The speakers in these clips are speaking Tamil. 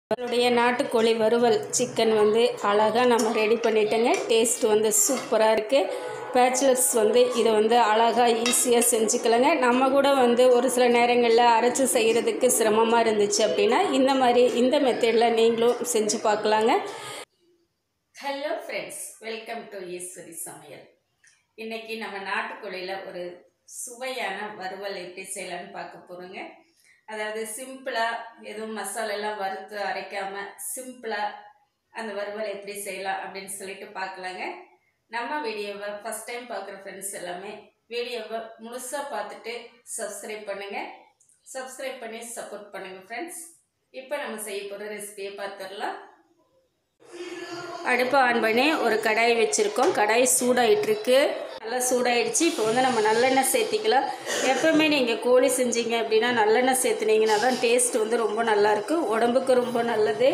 நம்மளுடைய நாட்டுக்கோழி வறுவல் சிக்கன் வந்து அழகாக நம்ம ரெடி பண்ணிட்டோங்க டேஸ்ட் வந்து சூப்பராக இருக்குது பேச்சுலர்ஸ் வந்து இதை வந்து அழகாக ஈஸியாக செஞ்சுக்கலாங்க நம்ம கூட வந்து ஒரு சில நேரங்களில் அரைச்சி செய்கிறதுக்கு சிரமமாக இருந்துச்சு அப்படின்னா இந்த மாதிரி இந்த மெத்தடில் நீங்களும் செஞ்சு பார்க்கலாங்க hello friends welcome to Eswari சமையல் இன்னைக்கு நம்ம நாட்டுக்கோழியில் ஒரு சுவையான வறுவல் எப்படி செய்யலாம்னு பார்க்க போகிறோங்க அதாவது சிம்பிளாக எதுவும் மசாலெல்லாம் வறுத்து அரைக்காமல் சிம்பிளாக அந்த வறுவல் எப்படி செய்யலாம் அப்படின்னு சொல்லிட்டு பார்க்கலாங்க நம்ம வீடியோவை ஃபஸ்ட் டைம் பார்க்குற ஃப்ரெண்ட்ஸ் எல்லாமே வீடியோவை முழுசாக பார்த்துட்டு சப்ஸ்கிரைப் பண்ணுங்கள் சப்ஸ்கிரைப் பண்ணி சப்போர்ட் பண்ணுங்கள் ஃப்ரெண்ட்ஸ் இப்போ நம்ம செய்ய போகிற ரெசிபியை பார்த்துடலாம் அடுப்பை ஆன் பண்ணி ஒரு கடாய் வச்சுருக்கோம் கடாய் சூடாயிட்டிருக்கு நல்லா சூடாயிடுச்சு இப்போ வந்து நம்ம நல்லெண்ணெய் சேர்த்திக்கலாம் எப்போவுமே நீங்கள் கோழி செஞ்சீங்க அப்படின்னா நல்லெண்ணெய் சேர்த்துனீங்கன்னா தான் டேஸ்ட் வந்து ரொம்ப நல்லாயிருக்கும் உடம்புக்கு ரொம்ப நல்லது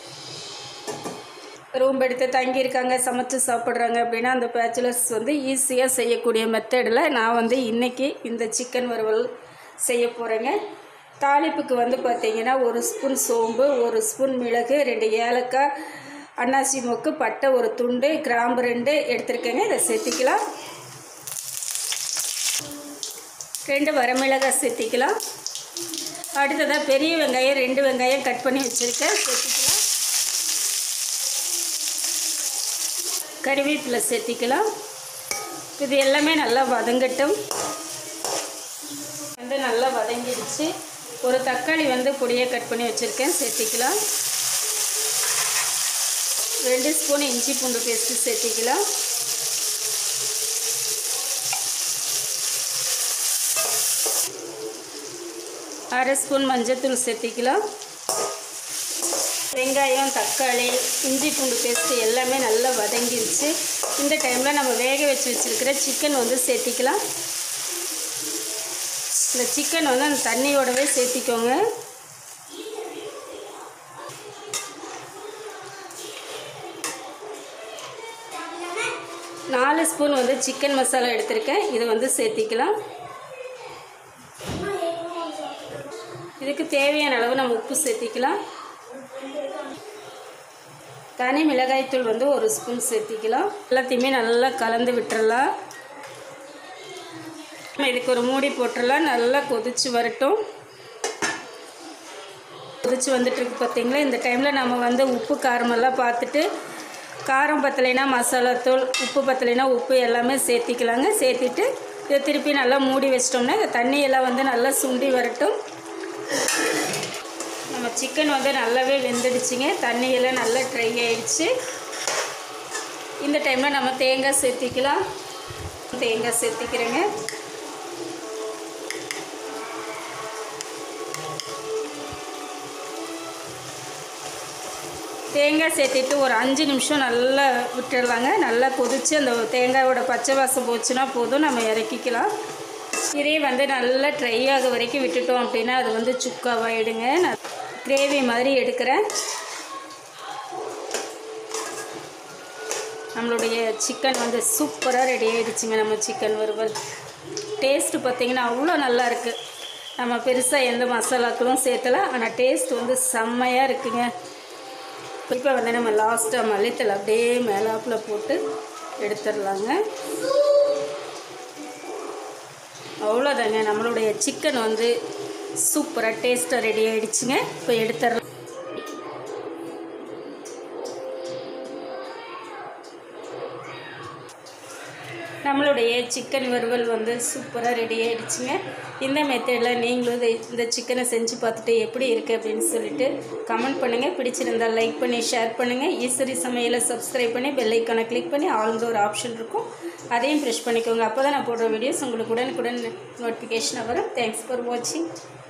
ரூம் எடுத்து தங்கியிருக்காங்க சமைச்சு சாப்பிட்றாங்க அப்படின்னா அந்த பேச்சுலர்ஸ் வந்து ஈஸியாக செய்யக்கூடிய மெத்தடில் நான் வந்து இன்றைக்கி இந்த சிக்கன் வறுவல் செய்ய போகிறேங்க தாளிப்புக்கு வந்து பார்த்திங்கன்னா ஒரு ஸ்பூன் சோம்பு ஒரு ஸ்பூன் மிளகு ரெண்டு ஏலக்காய் அன்னாசி மொக்கு பட்டை ஒரு துண்டு கிராம்பு ரெண்டு எடுத்துருக்கேங்க இதை சேர்த்திக்கலாம் ரெண்டு வரமிளகாய் சேர்த்திக்கலாம் அடுத்ததாக பெரிய வெங்காயம் ரெண்டு வெங்காயம் கட் பண்ணி வச்சுருக்கேன் சேர்த்திக்கலாம் கறிவேப்பிலை சேர்த்திக்கலாம் இது எல்லாமே நல்லா வதங்கட்டும் வந்து நல்லா வதங்கிடுச்சு ஒரு தக்காளி வந்து பொடியாக கட் பண்ணி வச்சுருக்கேன் சேர்த்திக்கலாம் ரெண்டு ஸ்பூன் இஞ்சி பூண்டு பேஸ்ட்டு சேர்த்திக்கலாம் அரை ஸ்பூன் மஞ்சத்தூள் சேர்த்திக்கலாம் வெங்காயம் தக்காளி இஞ்சி பூண்டு பேஸ்ட்டு எல்லாமே நல்லா வதங்கிருச்சு இந்த டைமில் நம்ம வேக வச்சு வச்சுருக்கிற சிக்கன் வந்து சேர்த்திக்கலாம் இந்த சிக்கன் வந்து அந்த தண்ணியோடவே சேர்த்திக்கோங்க நாலு ஸ்பூன் வந்து சிக்கன் மசாலா எடுத்திருக்கேன் இது வந்து சேர்த்திக்கலாம் இதுக்கு தேவையான அளவு நம்ம உப்பு சேர்த்திக்கலாம் தனி மிளகாய்த்தூள் வந்து ஒரு ஸ்பூன் சேர்த்திக்கலாம் எல்லாத்தையுமே நல்லா கலந்து விட்டுறலாம் இதுக்கு ஒரு மூடி போட்டுடலாம் நல்லா கொதிச்சு வரட்டும் கொதிச்சு வந்துட்டுருக்கு பார்த்தீங்களா இந்த டைமில் நம்ம வந்து உப்பு காரமெல்லாம் பார்த்துட்டு காரம் பத்தலைனா மசாலாத்தூள் உப்பு பத்தலைனா உப்பு எல்லாமே சேர்த்திக்கலாங்க சேர்த்திட்டு இதை திருப்பி நல்லா மூடி வச்சிட்டோம்னா இந்த தண்ணியெல்லாம் வந்து நல்லா சுண்டி வரட்டும் நம்ம சிக்கன் வந்து நல்லாவே வெந்துடுச்சுங்க தண்ணியெல்லாம் நல்லா ட்ரை ஆயிடுச்சு இந்த டைமில் நம்ம தேங்காய் சேர்த்திக்கலாம் தேங்காய் சேர்த்திக்கிறேங்க தேங்காய் சேர்த்திட்டு ஒரு அஞ்சு நிமிஷம் நல்லா விட்டுடலாங்க நல்லா கொதித்து அந்த தேங்காயோட பச்சை வாசம் போச்சுன்னா போதும் நம்ம இறக்கிக்கலாம் இதே வந்து நல்லா ட்ரை ஆக வரைக்கும் விட்டுட்டோம் அப்படின்னா அது வந்து சுக்காவாயிடுங்க நான் கிரேவி மாதிரி எடுக்கிறேன் நம்மளுடைய சிக்கன் வந்து சூப்பராக ரெடி ஆகிடுச்சுங்க நம்ம சிக்கன் வறுவல் டேஸ்ட்டு பார்த்திங்கன்னா அவ்வளோ நல்லா இருக்குது நம்ம பெருசாக எந்த மசாலாக்களும் சேர்த்தல ஆனால் டேஸ்ட் வந்து செம்மையாக இருக்குங்க இப்போ வந்து நம்ம லாஸ்ட்டாக மல்லித்தலை அப்படியே மேலாப்பில் போட்டு எடுத்துடலாங்க அவ்வளோதாங்க நம்மளுடைய சிக்கன் வந்து சூப்பராக டேஸ்ட்டாக ரெடி ஆகிடுச்சுங்க இப்போ எடுத்துடலாம் நம்மளுடைய சிக்கன் வறுவல் வந்து சூப்பராக ரெடி ஆகிடுச்சுங்க இந்த மெத்தடில் நீங்களும் இதை இந்த சிக்கனை செஞ்சு பார்த்துட்டு எப்படி இருக்குது அப்படின்னு சொல்லிட்டு கமெண்ட் பண்ணுங்கள் பிடிச்சிருந்தால் லைக் பண்ணி ஷேர் பண்ணுங்கள் ஈஸ்வரி சமையலை சப்ஸ்கிரைப் பண்ணி பெல் ஐக்கானை கிளிக் பண்ணி ஆல்ந்த ஒரு ஆப்ஷன் இருக்கும் அதையும் ப்ரெஷ் பண்ணிக்கோங்க அப்போ தான் நான் போடுற வீடியோஸ் உங்களுக்கு உடனுக்குடன் நோட்டிஃபிகேஷனாக வரும் தேங்க்ஸ் ஃபார் வாட்சிங்